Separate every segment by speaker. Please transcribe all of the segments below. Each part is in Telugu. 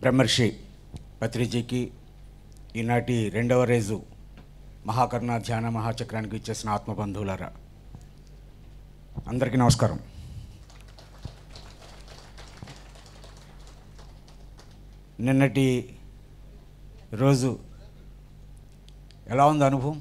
Speaker 1: బ్రహ్మర్షి పత్రిజీకి ఈనాటి రెండవ రేజు మహాకరుణ ధ్యాన మహాచక్రానికి ఇచ్చేసిన ఆత్మబంధువులారా అందరికీ నమస్కారం నిన్నటి రోజు ఎలా ఉంది అనుభవం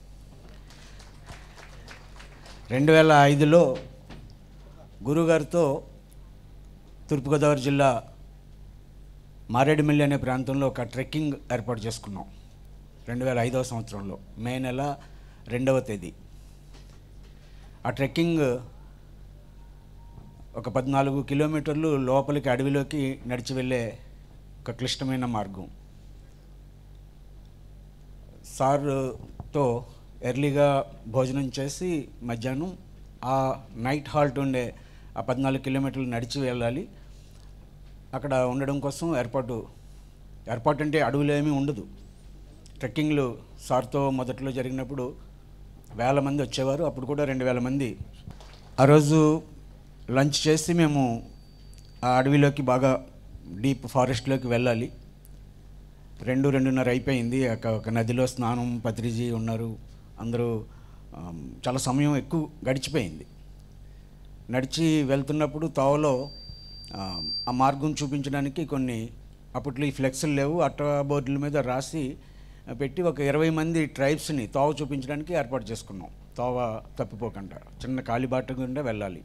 Speaker 1: రెండు వేల ఐదులో గురుగారితో తూర్పుగోదావరి జిల్లా మారేడుమిల్లి అనే ప్రాంతంలో ఒక ట్రెక్కింగ్ ఏర్పాటు చేసుకున్నాం రెండు వేల ఐదవ సంవత్సరంలో మే నెల రెండవ తేదీ ఆ ట్రెక్కింగ్ ఒక పద్నాలుగు కిలోమీటర్లు లోపలికి అడవిలోకి నడిచి వెళ్ళే ఒక క్లిష్టమైన మార్గం సార్తో ఎర్లీగా భోజనం చేసి మధ్యాహ్నం ఆ నైట్ హాల్ట్ ఉండే ఆ పద్నాలుగు కిలోమీటర్లు నడిచి వెళ్ళాలి అక్కడ ఉండడం కోసం ఏర్పాటు ఏర్పాటు అంటే అడవులు ఏమీ ఉండదు ట్రెక్కింగ్లు సార్తో మొదట్లో జరిగినప్పుడు వేల మంది వచ్చేవారు అప్పుడు కూడా రెండు వేల మంది ఆ రోజు లంచ్ చేసి మేము ఆ అడవిలోకి బాగా డీప్ ఫారెస్ట్లోకి వెళ్ళాలి రెండు రెండున్నర అయిపోయింది ఒక ఒక నదిలో స్నానం పత్రిజీ ఉన్నారు అందరూ ఆమ్, చాలా సమయం ఎక్కువ గడిచిపోయింది నడిచి వెళ్తున్నప్పుడు తోవలో ఆమ్, ఆ మార్గం చూపించడానికి కొన్ని అప్పట్లో ఈ ఫ్లెక్స్లు లేవు అట్ట బోర్డుల మీద రాసి ఆ, పెట్టి ఒక ఇరవై మంది ట్రైబ్స్ని తోవ చూపించడానికి ఏర్పాటు చేసుకున్నాం తోవ తప్పిపోకుండా చిన్న కాలిబాట గుండా వెళ్ళాలి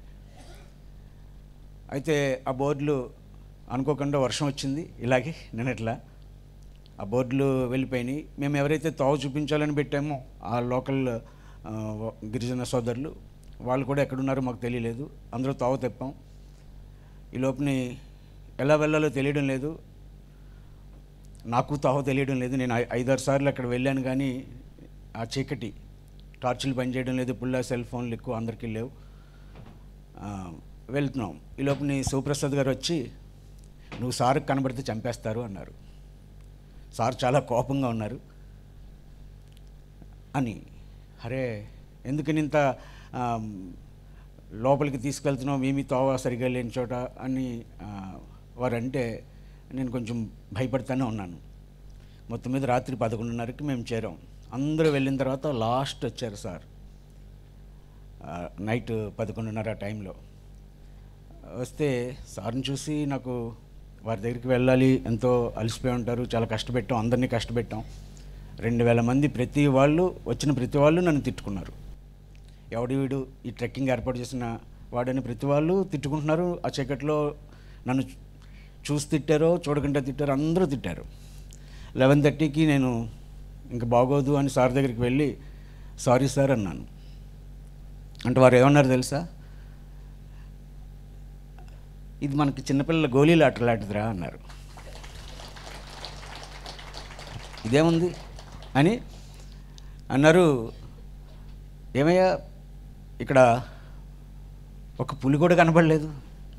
Speaker 1: అయితే ఆ బోర్డులు అనుకోకుండా వర్షం వచ్చింది ఇలాగే నిన్నట్లా ఆ బోర్డులు వెళ్ళిపోయినాయి మేము ఎవరైతే తోవ చూపించాలని పెట్టామో ఆ లోకల్ ఆ, గిరిజన సోదరులు వాళ్ళు కూడా ఎక్కడున్నారో మాకు తెలియలేదు అందరూ తోవ తెప్పాం ఈ లోపుని ఎలా వెళ్ళాలో తెలియడం లేదు నాకు తోవ తెలియడం లేదు నేను ఐ- ఐదారు సార్లు అక్కడ వెళ్ళాను కానీ ఆ చీకటి టార్చులు పనిచేయడం లేదు పుల్ల సెల్ ఫోన్లు ఎక్కువ అందరికీ లేవు ఆ, వెళ్తున్నాం ఈ లోపుని శివప్రసాద్ గారు వచ్చి నువ్వు సార్కి కనబడితే చంపేస్తారు అన్నారు సార్ చాలా కోపంగా ఉన్నారు అని అరే ఎందుకని ఇంత ఆమ్, లోపలికి తీసుకెళ్తున్నావు మేమీ తోవ సరిగా లేని చోట అని ఆ, వారంటే నేను కొంచెం భయపడతానే ఉన్నాను మొత్తం మీద రాత్రి పదకొండున్నరకి మేము చేరాం అందరూ వెళ్ళిన తర్వాత లాస్ట్ వచ్చారు సార్ ఆ, నైట్ పదకొండున్నర టైంలో వస్తే సార్ని చూసి నాకు వారి దగ్గరికి వెళ్ళాలి ఎంతో అలసిపోయి ఉంటారు చాలా కష్టపెట్టాం అందరినీ కష్టపెట్టాం రెండు వేల మంది ప్రతి వాళ్ళు వచ్చిన ప్రతి వాళ్ళు నన్ను తిట్టుకున్నారు ఎవడి వీడు ఈ ట్రెక్కింగ్ ఏర్పాటు చేసిన వాడని ప్రతి వాళ్ళు తిట్టుకుంటున్నారు ఆ చీకట్లో నన్ను చూ- చూసి తిట్టారో చూడకుండా తిట్టారో అందరూ తిట్టారు లెవెన్ థర్టీకి నేను ఇంక బాగోదు అని సార్ దగ్గరికి వెళ్ళి సారీ సార్ అన్నాను అంటే వారు ఏమన్నారు తెలుసా ఇది మనకి చిన్నపిల్లల గోళీలు ఆట లాంటిదిరా అన్నారు ఇదేముంది అని అన్నారు ఏమయ్యా ఇక్కడ ఒక పులి కూడా కనపడలేదు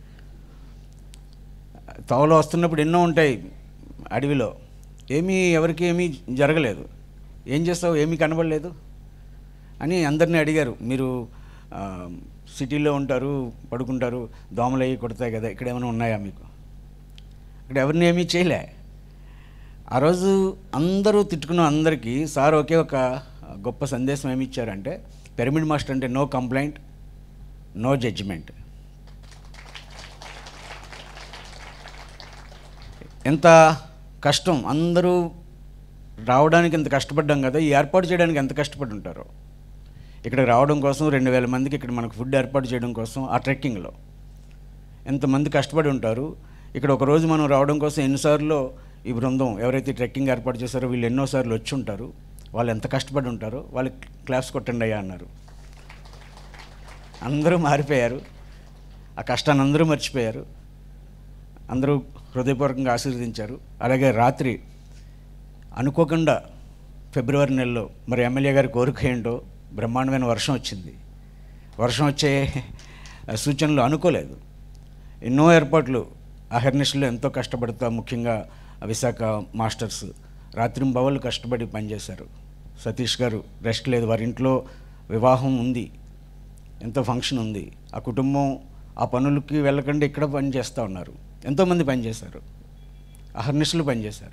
Speaker 1: తోవలో వస్తున్నప్పుడు ఎన్నో ఉంటాయి అడవిలో ఏమీ ఎవరికి ఏమీ జరగలేదు ఏం చేస్తావు ఏమీ కనబడలేదు అని అందరినీ అడిగారు మీరు ఆ, సిటీలో ఉంటారు పడుకుంటారు దోమలు అవి కొడతాయి కదా ఇక్కడ ఏమైనా ఉన్నాయా మీకు ఇక్కడ ఎవరిని ఏమీ చేయలే ఆ రోజు అందరూ తిట్టుకున్న అందరికీ సార్ ఒకే ఒక గొప్ప సందేశం ఏమి ఇచ్చారంటే పిరమిడ్ మాస్టర్ అంటే నో కంప్లైంట్ నో జడ్జిమెంట్ ఎంత కష్టం అందరూ రావడానికి ఎంత కష్టపడ్డాం కదా ఈ ఏర్పాటు చేయడానికి ఎంత కష్టపడి ఉంటారో ఇక్కడ రావడం కోసం రెండు వేల మందికి ఇక్కడ మనకు ఫుడ్ ఏర్పాటు చేయడం కోసం ఆ ట్రెక్కింగ్లో ఎంతమంది కష్టపడి ఉంటారు ఇక్కడ ఒక రోజు మనం రావడం కోసం ఎన్నిసార్లు ఈ బృందం ఎవరైతే ట్రెక్కింగ్ ఏర్పాటు చేశారో వీళ్ళు ఎన్నోసార్లు వచ్చి ఉంటారు వాళ్ళు ఎంత కష్టపడి ఉంటారో వాళ్ళకి క్లాస్ కొట్టండి అయ్యా అన్నారు అందరూ మారిపోయారు ఆ కష్టాన్ని అందరూ మర్చిపోయారు అందరూ హృదయపూర్వకంగా ఆశీర్వదించారు అలాగే రాత్రి అనుకోకుండా ఫిబ్రవరి నెలలో మరి ఎమ్మెల్యే గారి కోరిక ఏంటో బ్రహ్మాండమైన వర్షం వచ్చింది వర్షం వచ్చే సూచనలు అనుకోలేదు ఎన్నో ఏర్పాట్లు అహర్నిశలో ఎంతో కష్టపడతా ముఖ్యంగా విశాఖ మాస్టర్స్ రాత్రింబవళ్ళు కష్టపడి పనిచేశారు సతీష్ గారు రెస్ట్ లేదు వారి ఇంట్లో వివాహం ఉంది ఎంతో ఫంక్షన్ ఉంది ఆ కుటుంబం ఆ పనులకి వెళ్ళకుండా ఇక్కడ పని చేస్తూ ఉన్నారు ఎంతోమంది పనిచేశారు అహర్నిశలు పనిచేశారు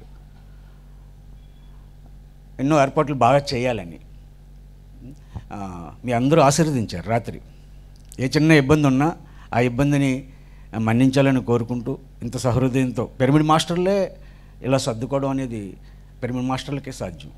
Speaker 1: ఎన్నో ఏర్పాట్లు బాగా చేయాలని ఆ, మీ అందరూ ఆశీర్వదించారు రాత్రి ఏ చిన్న ఇబ్బంది ఉన్నా ఆ ఇబ్బందిని మన్నించాలని కోరుకుంటూ ఇంత సహృదయంతో పిరమిడ్ మాస్టర్లే ఇలా సర్దుకోవడం అనేది పిరమిడ్ మాస్టర్లకే సాధ్యం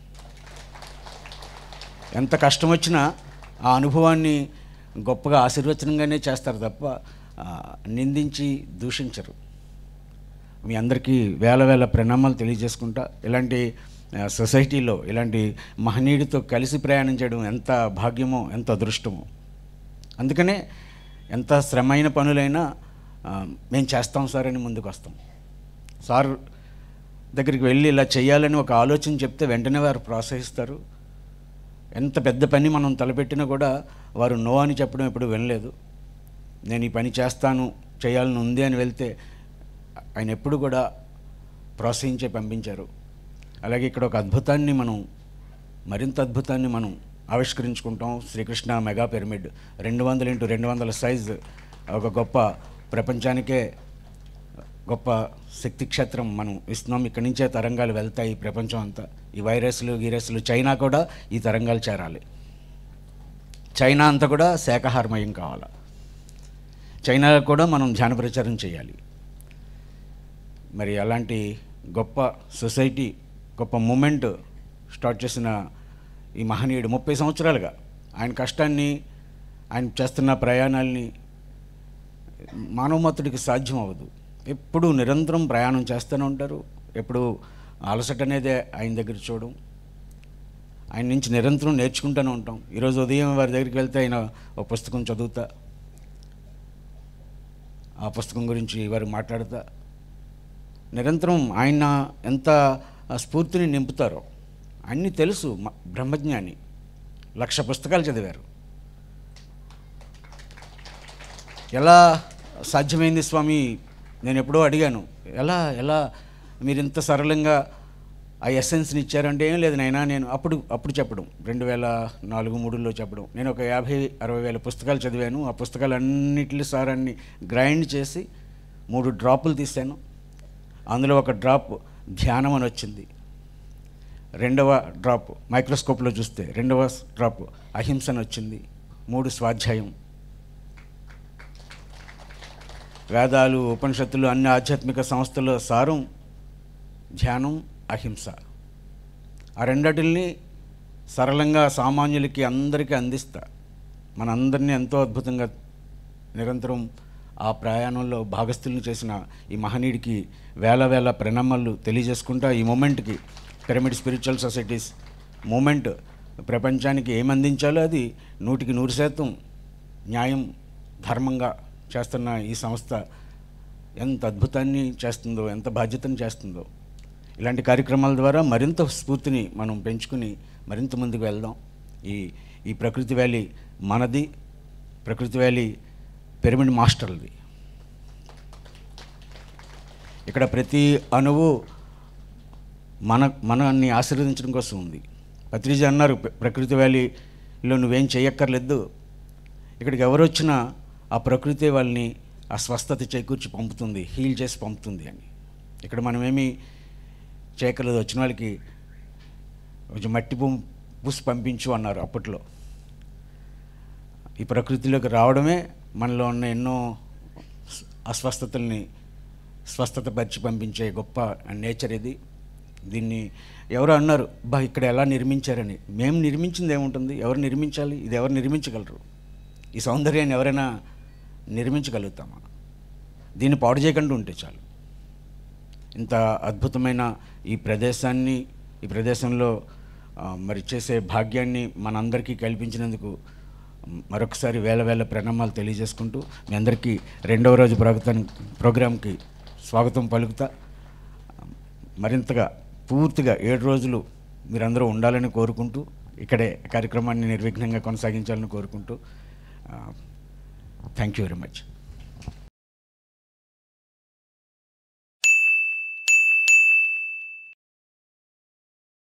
Speaker 1: ఎంత కష్టం వచ్చినా ఆ అనుభవాన్ని గొప్పగా ఆశీర్వచనంగానే చేస్తారు తప్ప ఆ, నిందించి దూషించరు మీ అందరికీ వేల వేల ప్రణామాలు తెలియజేసుకుంటా ఇలాంటి ఆ, సొసైటీలో ఇలాంటి మహనీయుడితో కలిసి ప్రయాణం చేయడం ఎంత భాగ్యమో ఎంత అదృష్టమో అందుకనే ఎంత శ్రమైన పనులైనా ఆ, మేము చేస్తాం సార్ అని ముందుకు వస్తాం సార్ దగ్గరికి వెళ్ళి ఇలా చేయాలని ఒక ఆలోచన చెప్తే వెంటనే వారు ప్రోత్సహిస్తారు ఎంత పెద్ద పని మనం తలపెట్టినా కూడా వారు నో అని చెప్పడం ఎప్పుడు వినలేదు నేను ఈ పని చేస్తాను చేయాలని ఉంది అని వెళ్తే ఆయన ఎప్పుడు కూడా ప్రోత్సహించే పంపించారు అలాగే ఇక్కడ ఒక అద్భుతాన్ని మనం మరింత అద్భుతాన్ని మనం ఆవిష్కరించుకుంటాం శ్రీకృష్ణ మెగా పిరమిడ్ రెండు వందల ఇంటూ రెండు వందల సైజ్ ఒక గొప్ప ప్రపంచానికే గొప్ప శక్తి క్షేత్రం మనం ఇస్తున్నాం ఇక్కడి నుంచే తరంగాలు వెళ్తాయి ఈ ప్రపంచం అంతా ఈ వైరస్లు గీరస్లు చైనా కూడా ఈ తరంగాలు చేరాలి చైనా అంతా కూడా శాకాహారమయం కావాలి చైనాలో కూడా మనం ధ్యాన ప్రచారం చేయాలి మరి అలాంటి గొప్ప సొసైటీ గొప్ప మూమెంట్ స్టార్ట్ చేసిన ఈ మహనీయుడు ముప్పై సంవత్సరాలుగా ఆయన కష్టాన్ని ఆయన చేస్తున్న ప్రయాణాల్ని మానవమతుడికి సాధ్యం అవ్వదు ఎప్పుడు నిరంతరం ప్రయాణం చేస్తూనే ఉంటారు ఎప్పుడు అలసట అనేదే ఆయన దగ్గర చూడడం ఆయన నుంచి నిరంతరం నేర్చుకుంటూనే ఉంటాం ఈరోజు ఉదయం వారి దగ్గరికి వెళ్తే ఆయన ఒక పుస్తకం చదువుతా ఆ పుస్తకం గురించి వారు మాట్లాడుతా నిరంతరం ఆయన ఎంత స్ఫూర్తిని నింపుతారో అన్నీ తెలుసు మ- బ్రహ్మజ్ఞాని లక్ష పుస్తకాలు చదివారు ఎలా సాధ్యమైంది స్వామి నేను ఎప్పుడో అడిగాను ఎలా ఎలా మీరు ఇంత సరళంగా ఆ ఎస్సెన్స్ని ఇచ్చారంటే ఏం లేదు నైనా నేను అప్పుడు అప్పుడు చెప్పడం రెండు వేల నాలుగు మూడులో చెప్పడం నేను ఒక యాభై అరవై వేల పుస్తకాలు చదివాను ఆ పుస్తకాలన్నిటి సారాన్ని గ్రైండ్ చేసి మూడు డ్రాపులు తీశాను అందులో ఒక డ్రాప్ ధ్యానం అని వచ్చింది రెండవ డ్రాప్ మైక్రోస్కోప్లో చూస్తే రెండవ డ్రాప్ అహింస అని వచ్చింది మూడు స్వాధ్యాయం వేదాలు ఉపనిషత్తులు అన్ని ఆధ్యాత్మిక సంస్థల సారం ధ్యానం అహింస ఆ రెండటిల్ని సరళంగా సామాన్యులకి అందరికీ అందిస్తా మనందరినీ ఎంతో అద్భుతంగా నిరంతరం ఆ ప్రయాణంలో భాగస్థులను చేసిన ఈ మహనీయుడికి వేల వేల ప్రణామాలు తెలియజేసుకుంటా ఈ మూమెంట్కి పిరమిడ్ స్పిరిచువల్ సొసైటీస్ మూమెంట్ ప్రపంచానికి ఏం అందించాలో అది నూటికి నూరు శాతం న్యాయం ధర్మంగా చేస్తున్న ఈ సంస్థ ఎంత అద్భుతాన్ని చేస్తుందో ఎంత బాధ్యతను చేస్తుందో ఇలాంటి కార్యక్రమాల ద్వారా మరింత స్ఫూర్తిని మనం పెంచుకుని మరింత ముందుకు వెళ్దాం ఈ ఈ ప్రకృతి వ్యాలీ మనది ప్రకృతి వ్యాలీ పిరమిడ్ మాస్టర్ది ఇక్కడ ప్రతి అణువు మన మనల్ని ఆశీర్వదించడం కోసం ఉంది పత్రిజీ అన్నారు "ప్ర- ప్రకృతి వ్యాలీలో నువ్వేం చేయక్కర్లేదు ఇక్కడికి ఎవరు వచ్చినా ఆ ప్రకృతి వాళ్ళని ఆ స్వస్థత చేకూర్చి పంపుతుంది హీల్ చేసి పంపుతుంది అని ఇక్కడ మనమేమి చేయక్కర్లేదు వచ్చిన వాళ్ళకి కొంచెం మట్టి భూమి పూసి పంపించు అన్నారు అప్పట్లో ఈ ప్రకృతిలోకి రావడమే మనలో ఉన్న ఎన్నో స్- అస్వస్థతల్ని స్వస్థత పరిచి పంపించే గొప్ప నేచర్ ఇది దీన్ని ఎవరు అన్నారు బా ఇక్కడ ఎలా నిర్మించారని మేము నిర్మించింది ఏముంటుంది ఎవరు నిర్మించాలి ఇది ఎవరు నిర్మించగలరు ఈ సౌందర్యాన్ని ఎవరైనా నిర్మించగలుగుతామా దీన్ని పాడు చేయకుండా ఉంటే చాలు ఇంత అద్భుతమైన ఈ ప్రదేశాన్ని ఈ ప్రదేశంలో ఆ, మరి చేసే భాగ్యాన్ని మనందరికీ కల్పించినందుకు మ్, మరొకసారి వేల వేల ప్రణామాలు తెలియజేసుకుంటూ మీ అందరికీ రెండవ రోజు ప్రోగ్రాం ప్రోగ్రాంకి స్వాగతం పలుకుతా మరింతగా పూర్తిగా ఏడు రోజులు మీరందరూ ఉండాలని కోరుకుంటూ ఇక్కడే కార్యక్రమాన్ని నిర్విఘ్నంగా కొనసాగించాలని కోరుకుంటూ థ్యాంక్ యూ వెరీ మచ్